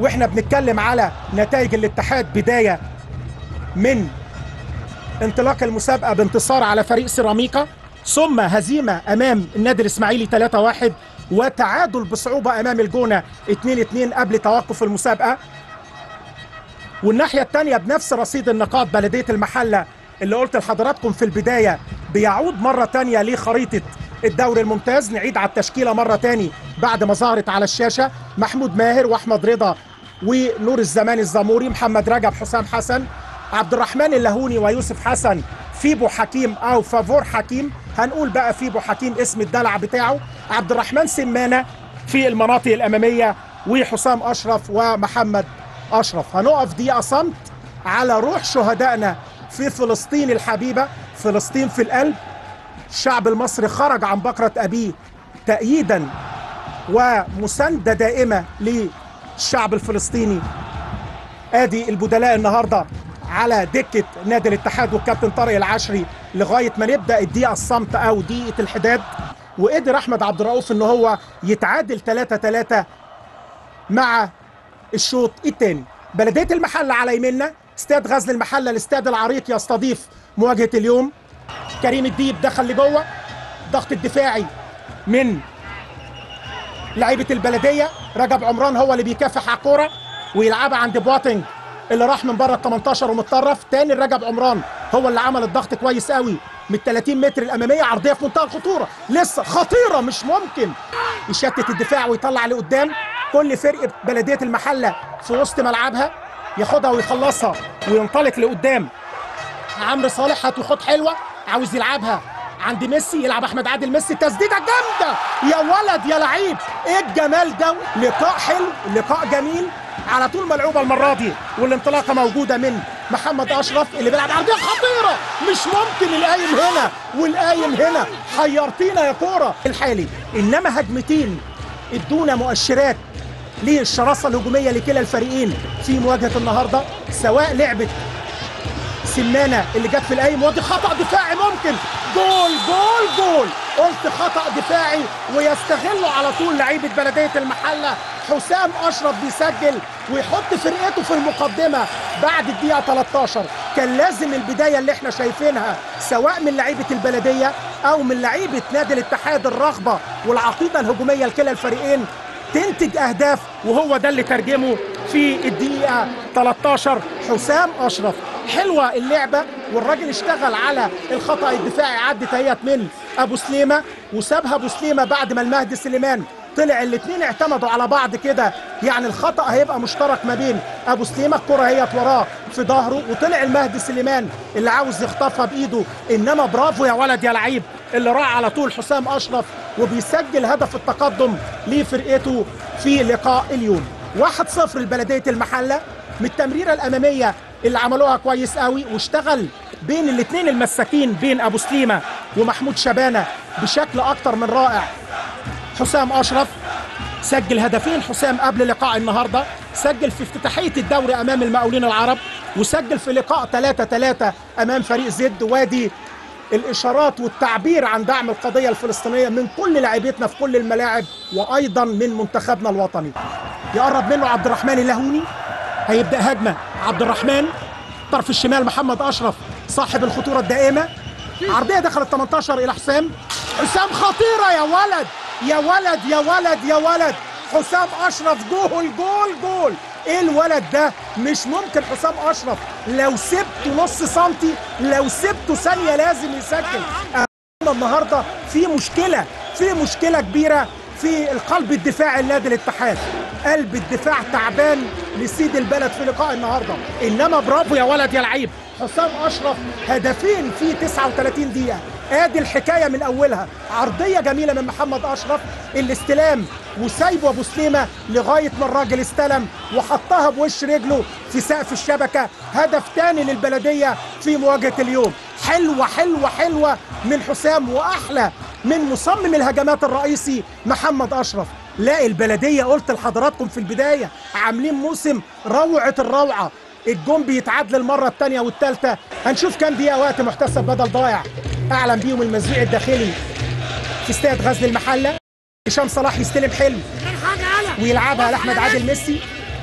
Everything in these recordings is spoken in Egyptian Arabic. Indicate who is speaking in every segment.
Speaker 1: واحنا بنتكلم على نتائج الاتحاد بدايه من انطلاق المسابقه بانتصار على فريق سيراميكا ثم هزيمه امام النادي الاسماعيلي 3-1 وتعادل بصعوبه امام الجونه 2-2 قبل توقف المسابقه والناحيه الثانيه بنفس رصيد النقاط بلديه المحله اللي قلت لحضراتكم في البدايه بيعود مره ثانيه لخريطه الدوري الممتاز نعيد على التشكيله مره ثاني بعد ما ظهرت على الشاشه محمود ماهر واحمد رضا ونور الزمان الزاموري محمد رجب حسام حسن عبد الرحمن اللهوني ويوسف حسن فيبو حكيم او فافور حكيم هنقول بقى فيبو حكيم اسم الدلع بتاعه عبد الرحمن سمانه في المناطق الاماميه وحسام اشرف ومحمد اشرف هنقف دقيقه صمت على روح شهدائنا في فلسطين الحبيبه فلسطين في القلب الشعب المصري خرج عن بكره ابيه تأييدا ومسانده دائمه للشعب الفلسطيني ادي البدلاء النهارده على دكه نادي الاتحاد والكابتن طارق العشري لغايه ما نبدا الدقيقه الصمت او دقيقه الحداد وقدر احمد عبد الرؤوف ان هو يتعادل 3 3 مع الشوط الثاني بلديه المحله على يميننا استاد غزل المحله الاستاد العريق يستضيف مواجهه اليوم كريم الديب دخل لجوه الضغط الدفاعي من لعيبه البلديه رجب عمران هو اللي بيكافح على الكوره ويلعبها عند بواتنج اللي راح من بره ال 18 ومتطرف تاني رجب عمران هو اللي عمل الضغط كويس قوي من 30 متر الاماميه عرضيه في منتهى الخطوره لسه خطيره مش ممكن يشتت الدفاع ويطلع لقدام كل فرقه بلديه المحله في وسط ملعبها ياخدها ويخلصها وينطلق لقدام عمرو صالح هتخط حلوه عاوز يلعبها عند ميسي يلعب احمد عادل ميسي تسديده جامده يا ولد يا لعيب ايه الجمال ده لقاء حلو لقاء جميل على طول ملعوبه المره دي والانطلاقه موجوده من محمد اشرف اللي بيلعب عرضيه خطيره مش ممكن القايم هنا والقايم هنا حيرتينا يا كوره الحالي انما هجمتين ادونا مؤشرات للشراسه الهجوميه لكلا الفريقين في مواجهه النهارده سواء لعبه سمانه اللي جت في القايم ودي خطا دفاعي ممكن جول جول جول قلت خطا دفاعي ويستغله على طول لعيبه بلديه المحله حسام اشرف بيسجل ويحط فرقته في المقدمه بعد الدقيقه 13 كان لازم البدايه اللي احنا شايفينها سواء من لعيبه البلديه او من لعيبه نادي الاتحاد الرغبه والعقيده الهجوميه لكلا الفريقين تنتج اهداف وهو ده اللي ترجمه في الدقيقه 13 حسام اشرف حلوه اللعبه والراجل اشتغل على الخطا الدفاعي عدت اهيت من ابو سليمه وسابها ابو سليمه بعد ما المهدي سليمان طلع الاثنين اعتمدوا على بعض كده يعني الخطا هيبقى مشترك ما بين ابو سليمه الكره هيت وراه في ظهره وطلع المهدي سليمان اللي عاوز يخطفها بايده انما برافو يا ولد يا لعيب اللي راح على طول حسام اشرف وبيسجل هدف التقدم لفرقته في لقاء اليوم 1-0 لبلديه المحله من التمريره الاماميه اللي عملوها كويس قوي واشتغل بين الاثنين المساكين بين ابو سليمه ومحمود شبانه بشكل اكتر من رائع حسام اشرف سجل هدفين حسام قبل لقاء النهارده سجل في افتتاحيه الدوري امام المقاولين العرب وسجل في لقاء 3 3 امام فريق زد وادي الاشارات والتعبير عن دعم القضيه الفلسطينيه من كل لاعبتنا في كل الملاعب وايضا من منتخبنا الوطني يقرب منه عبد الرحمن اللهوني هيبدا هجمه عبد الرحمن طرف الشمال محمد اشرف صاحب الخطوره الدائمه عرضيه دخلت 18 الى حسام حسام خطيره يا ولد يا ولد يا ولد يا ولد حسام اشرف جول جول جول ايه الولد ده مش ممكن حسام اشرف لو سبته نص سنتي لو سبته ثانيه لازم يسجل النهارده في مشكله في مشكله كبيره في القلب الدفاعي لنادي الاتحاد قلب الدفاع تعبان لسيد البلد في لقاء النهارده انما برافو يا ولد يا لعيب حسام اشرف هدفين في 39 دقيقه ادي الحكايه من اولها عرضيه جميله من محمد اشرف الاستلام وسايبه ابو سليمه لغايه ما الراجل استلم وحطها بوش رجله في سقف الشبكه هدف تاني للبلديه في مواجهه اليوم حلوه حلوه حلوه من حسام واحلى من مصمم الهجمات الرئيسي محمد اشرف لا البلديه قلت لحضراتكم في البدايه عاملين موسم روعه الروعه الجون بيتعاد للمره الثانيه والثالثه هنشوف كام دقيقه وقت محتسب بدل ضايع اعلن بيهم المزيع الداخلي في استاد غزل المحله هشام صلاح يستلم حلو ويلعبها لاحمد عادل ميسي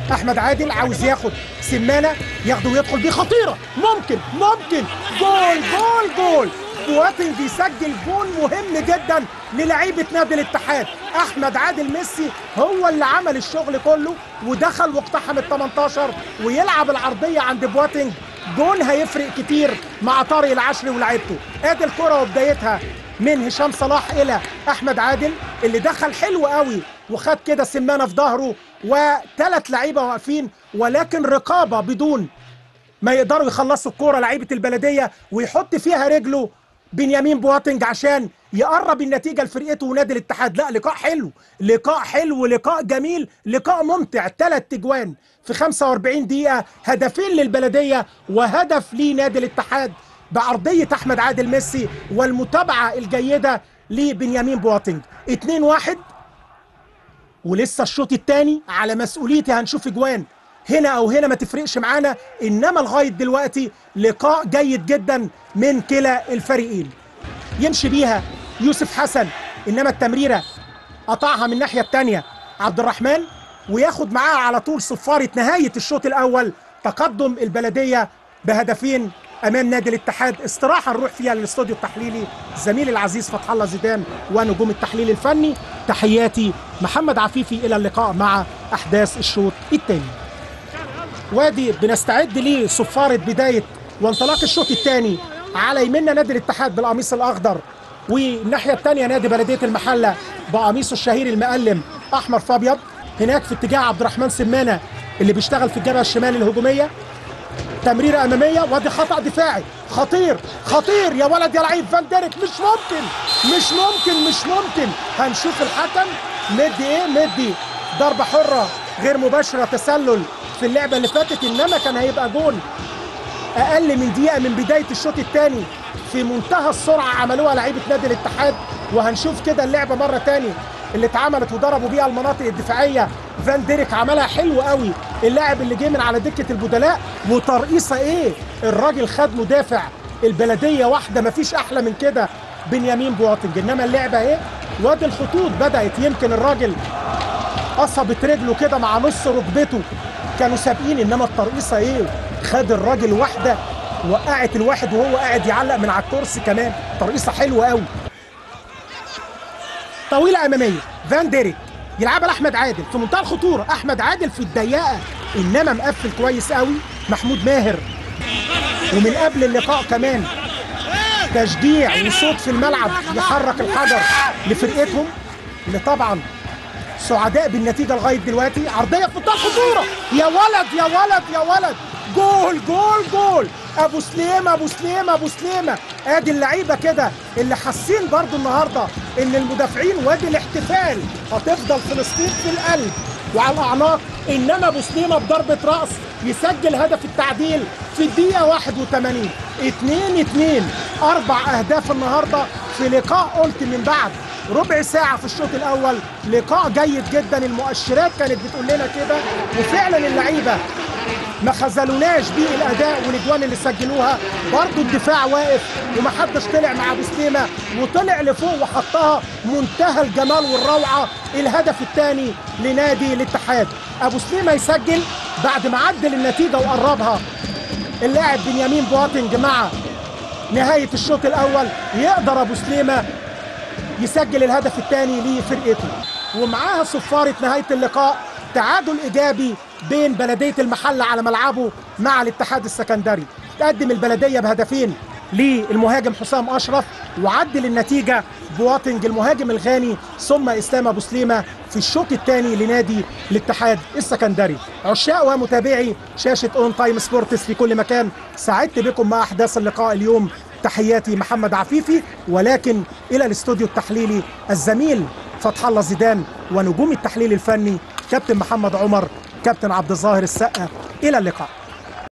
Speaker 1: احمد عادل عاوز ياخد سمانه ياخده ويدخل بيه خطيره ممكن ممكن جول جول جول بواتنج يسجل جول مهم جدا للعيبه نادي الاتحاد احمد عادل ميسي هو اللي عمل الشغل كله ودخل واقتحم ال 18 ويلعب العرضيه عند بواتنج جون هيفرق كتير مع طارق العشري ولاعيبته ادي الكره وبدايتها من هشام صلاح الى احمد عادل اللي دخل حلو قوي وخد كده سمانه في ظهره وثلاث لعيبه واقفين ولكن رقابه بدون ما يقدروا يخلصوا الكوره لعيبه البلديه ويحط فيها رجله بنيامين بواتنج عشان يقرب النتيجه لفرقته ونادي الاتحاد لا لقاء حلو لقاء حلو لقاء جميل لقاء ممتع ثلاث تجوان في 45 دقيقه هدفين للبلديه وهدف لنادي الاتحاد بعرضيه احمد عادل ميسي والمتابعه الجيده لبنيامين بواتنج 2 1 ولسه الشوط الثاني على مسؤوليتي هنشوف اجوان هنا او هنا ما تفرقش معانا انما لغايه دلوقتي لقاء جيد جدا من كلا الفريقين يمشي بيها يوسف حسن انما التمريره قطعها من الناحيه الثانيه عبد الرحمن وياخد معاه على طول صفاره نهايه الشوط الاول تقدم البلديه بهدفين امام نادي الاتحاد استراحه نروح فيها للاستوديو التحليلي زميلي العزيز فتح الله زيدان ونجوم التحليل الفني تحياتي محمد عفيفي الى اللقاء مع احداث الشوط الثاني وادي بنستعد لصفاره بدايه وانطلاق الشوط الثاني على يمنا نادي الاتحاد بالقميص الاخضر والناحيه الثانيه نادي بلديه المحله بقميصه الشهير المقلم احمر في ابيض هناك في اتجاه عبد الرحمن سمانه اللي بيشتغل في الجبهه الشمال الهجوميه تمريره اماميه وادي خطا دفاعي خطير خطير يا ولد يا لعيب فان ديريك مش ممكن مش ممكن مش ممكن هنشوف الحكم مدي ايه مدي ضربه حره غير مباشره تسلل في اللعبه اللي فاتت انما كان هيبقى جون اقل من دقيقه من بدايه الشوط الثاني في منتهى السرعه عملوها لعيبه نادي الاتحاد وهنشوف كده اللعبه مره تاني اللي اتعملت وضربوا بيها المناطق الدفاعيه فان ديريك عملها حلو قوي اللاعب اللي جه من على دكه البدلاء وترقيصه ايه الراجل خد مدافع البلديه واحده مفيش احلى من كده بنيامين بواتنج انما اللعبه ايه وادي الخطوط بدات يمكن الراجل قصبت رجله كده مع نص ركبته كانوا سابقين انما الترقيصه ايه خد الراجل واحده وقعت الواحد وهو قاعد يعلق من على الكرسي كمان ترقيصه حلوه قوي طويله اماميه فان ديريك يلعبها لاحمد عادل في منتهى الخطوره احمد عادل في الضيقه انما مقفل كويس قوي محمود ماهر ومن قبل اللقاء كمان تشجيع وصوت في الملعب يحرك الحجر لفرقتهم اللي طبعا سعداء بالنتيجه لغايه دلوقتي عرضيه في منتهى الخطوره يا ولد يا ولد يا ولد جول جول جول ابو سليمه ابو سليمه ابو سليمه ادي اللعيبه كده اللي حاسين برضو النهارده ان المدافعين وادي الاحتفال هتفضل فلسطين في القلب وعلى الاعناق انما ابو سليمه بضربه راس يسجل هدف التعديل في الدقيقه 81 2 2 اربع اهداف النهارده في لقاء قلت من بعد ربع ساعة في الشوط الأول لقاء جيد جدا المؤشرات كانت بتقول لنا كده وفعلا اللعيبة ما خذلوناش بيه الاداء والاجوان اللي سجلوها برضو الدفاع واقف ومحدش طلع مع ابو سليمه وطلع لفوق وحطها منتهى الجمال والروعه الهدف الثاني لنادي الاتحاد ابو سليمه يسجل بعد ما عدل النتيجه وقربها اللاعب بنيامين بواتنج مع نهايه الشوط الاول يقدر ابو سليمه يسجل الهدف الثاني لفرقته ومعاها صفاره نهايه اللقاء تعادل ايجابي بين بلديه المحله على ملعبه مع الاتحاد السكندري تقدم البلديه بهدفين للمهاجم حسام اشرف وعدل النتيجه بواتنج المهاجم الغاني ثم اسلام ابو سليمه في الشوط الثاني لنادي الاتحاد السكندري عشاق ومتابعي شاشه اون تايم سبورتس في كل مكان سعدت بكم مع احداث اللقاء اليوم تحياتي محمد عفيفي ولكن الى الاستوديو التحليلي الزميل فتح الله زيدان ونجوم التحليل الفني كابتن محمد عمر كابتن عبد الظاهر السقا الى اللقاء